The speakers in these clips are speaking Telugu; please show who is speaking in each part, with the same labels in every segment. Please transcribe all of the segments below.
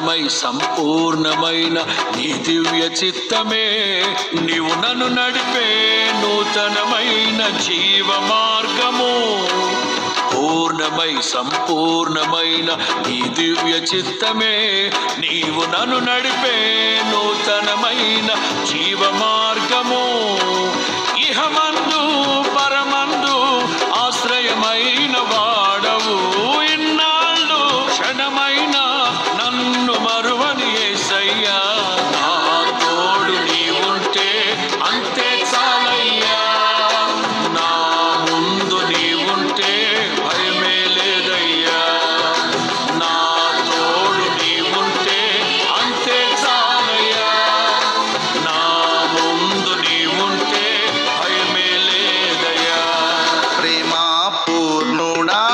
Speaker 1: పూర్ణమై సంపూర్ణమైన నీ దివ్య చిత్తమే నీవు నన్ను నడిపే నూతనమైన జీవ మార్గము పూర్ణమై సంపూర్ణమైన నీ దివ్య చిత్తమే నీవు నన్ను నడిపే నూతనమైన జీవ మార్గము ఇహమందు పరమందు ఆశ్రయమైన వాడవు ఇన్నాళ్ళు క్షణమైన నన్ను మరువని ఏసయ్యా నా తోడు నీవుంటే అంతే చాలయ్యా నా ముందు నీవుంటే భయమే లేదయ్యా నా తోడు నీవుంటే అంతే చాలయ్యా నా ముందు నీవుంటే భయమే లేదయ్యా
Speaker 2: ప్రేమా పూర్ణుడా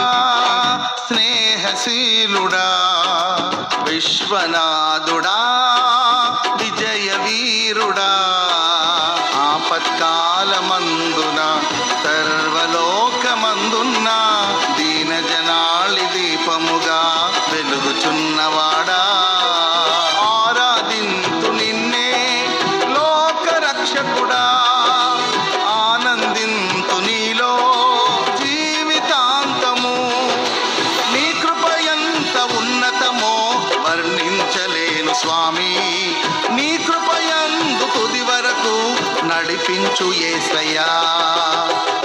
Speaker 2: స్నేహశీలుడా విశ్వనాథుడా విజయ వీరుడా ఆపత్కాలమందున సర్వలోకమందున్న దీన జనాళి దీపముగా వెలుగుచున్నవాడా ఆరాధింతు నిన్నే లోక రక్షకుడా ఆనందింతు నీలో జీవితాంతము నీ కృప ఎంత ఉన్నతమో వర్ణించలేను స్వామి నీ కృప ఎందు తుది వరకు నడిపించు ఏసయ్యా